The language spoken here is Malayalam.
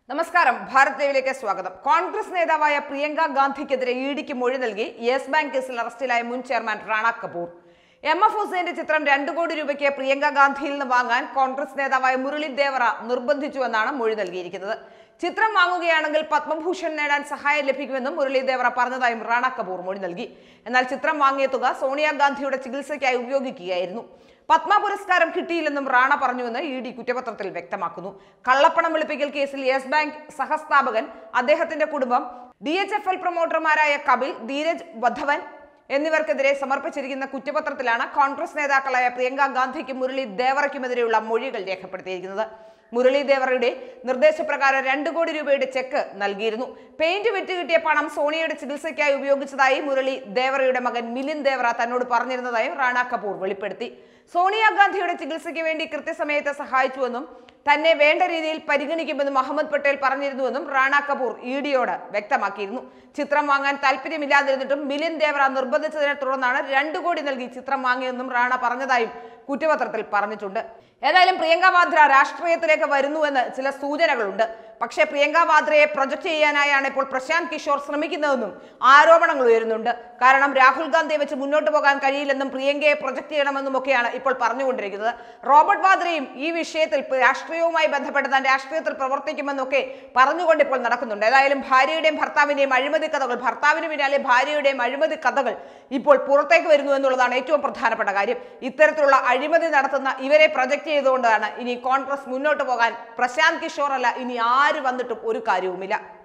നമസ്കാരം ഭാരത് ലൈവിലേക്ക് സ്വാഗതം കോൺഗ്രസ് നേതാവായ പ്രിയങ്ക ഗാന്ധിക്കെതിരെ ഇ ഡിക്ക് മൊഴി നൽകി യെസ് ബാങ്ക് കേസിൽ അറസ്റ്റിലായ മുൻ chairman Rana Kapoor M F ഹുസൈന്റെ ചിത്രം രണ്ടു കോടി രൂപയ്ക്ക് പ്രിയങ്ക ഗാന്ധിയിൽ നിന്ന് വാങ്ങാൻ കോൺഗ്രസ് നേതാവായ മുരളി ദേവറ നിർബന്ധിച്ചുവെന്നാണ് മൊഴി നൽകിയിരിക്കുന്നത് ചിത്രം വാങ്ങുകയാണെങ്കിൽ പത്മഭൂഷൺ നേടാൻ സഹായം ലഭിക്കുമെന്നും മുരളി ദേവറ പറഞ്ഞതായും റാണ കപൂർ മൊഴി നൽകി എന്നാൽ ചിത്രം വാങ്ങിയ തുക സോണിയാഗാന്ധിയുടെ ചികിത്സയ്ക്കായി ഉപയോഗിക്കുകയായിരുന്നു പത്മ പുരസ്കാരം കിട്ടിയില്ലെന്നും റാണ പറഞ്ഞുവെന്ന് ഇ ഡി കുറ്റപത്രത്തിൽ വ്യക്തമാക്കുന്നു കള്ളപ്പണം വെളുപ്പിക്കൽ കേസിൽ യെസ് ബാങ്ക് സഹസ്ഥാപകൻ അദ്ദേഹത്തിന്റെ കുടുംബം ഡി എച്ച് എഫ് എൽ പ്രൊമോട്ടർമാരായ കപിൽ ധീരജ് വധവൻ എന്നിവർക്കെതിരെ സമർപ്പിച്ചിരിക്കുന്ന കുറ്റപത്രത്തിലാണ് കോൺഗ്രസ് നേതാക്കളായ പ്രിയങ്ക ഗാന്ധിക്കും മുരളി ദേവറയ്ക്കുമെതിരെയുള്ള മൊഴികൾ രേഖപ്പെടുത്തിയിരിക്കുന്നത് മുരളി ദേവറയുടെ നിർദ്ദേശപ്രകാരം രണ്ട് കോടി രൂപയുടെ ചെക്ക് നൽകിയിരുന്നു പെയിന്റ് വിറ്റ് കിട്ടിയ പണം സോണിയയുടെ ചികിത്സയ്ക്കായി ഉപയോഗിച്ചതായി മുരളി ദേവറയുടെ മകൻ മിലിൻ ദേവറ തന്നോട് പറഞ്ഞിരുന്നതായും റാണ കപൂർ വെളിപ്പെടുത്തി സോണിയാഗാന്ധിയുടെ ചികിത്സയ്ക്ക് വേണ്ടി കൃത്യസമയത്ത് സഹായിച്ചുവെന്നും തന്നെ വേണ്ട രീതിയിൽ പരിഗണിക്കുമെന്നും അഹമ്മദ് പട്ടേൽ പറഞ്ഞിരുന്നുവെന്നും റാണ കപൂർ ഇ ഡിയോട് വ്യക്തമാക്കിയിരുന്നു ചിത്രം വാങ്ങാൻ താല്പര്യമില്ലാതിരുന്നിട്ടും മിലിൻ ദേവറ നിർബന്ധിച്ചതിനെ തുടർന്നാണ് രണ്ടു കോടി നൽകി ചിത്രം വാങ്ങിയതെന്നും റാണ പറഞ്ഞതായും കുറ്റപത്രത്തിൽ പറഞ്ഞിട്ടുണ്ട് ഏതായാലും പ്രിയങ്ക വാദ്ര രാഷ്ട്രീയത്തിലേക്ക് വരുന്നുവെന്ന് ചില സൂചനകളുണ്ട് പക്ഷേ പ്രിയങ്ക വാദ്രയെ പ്രൊജക്ട് ചെയ്യാനായാണ് ഇപ്പോൾ പ്രശാന്ത് കിഷോർ ശ്രമിക്കുന്നതെന്നും ആരോപണങ്ങൾ ഉയരുന്നുണ്ട് കാരണം രാഹുൽ ഗാന്ധിയെ വെച്ച് മുന്നോട്ട് പോകാൻ കഴിയില്ലെന്നും പ്രിയങ്കയെ പ്രൊജക്ട് ചെയ്യണമെന്നും ഒക്കെയാണ് ഇപ്പോൾ പറഞ്ഞുകൊണ്ടിരിക്കുന്നത് റോബർട്ട് വാദ്രയും ഈ വിഷയത്തിൽ ഇപ്പൊ രാഷ്ട്രീയവുമായി ബന്ധപ്പെട്ട് താൻ രാഷ്ട്രീയത്തിൽ പ്രവർത്തിക്കുമെന്നൊക്കെ പറഞ്ഞുകൊണ്ട് ഇപ്പോൾ നടക്കുന്നുണ്ട് ഏതായാലും ഭാര്യയുടെയും ഭർത്താവിന്റെയും അഴിമതി കഥകൾ ഭർത്താവിന് പിന്നാലെ ഭാര്യയുടെയും അഴിമതി കഥകൾ ഇപ്പോൾ പുറത്തേക്ക് വരുന്നു എന്നുള്ളതാണ് ഏറ്റവും പ്രധാനപ്പെട്ട കാര്യം ഇത്തരത്തിലുള്ള അഴിമതി നടത്തുന്ന ഇവരെ പ്രൊജക്ട് ചെയ്തുകൊണ്ടാണ് ഇനി കോൺഗ്രസ് മുന്നോട്ട് പോകാൻ പ്രശാന്ത് കിഷോർ അല്ല ഇനി ആര് വന്നിട്ടും ഒരു കാര്യവുമില്ല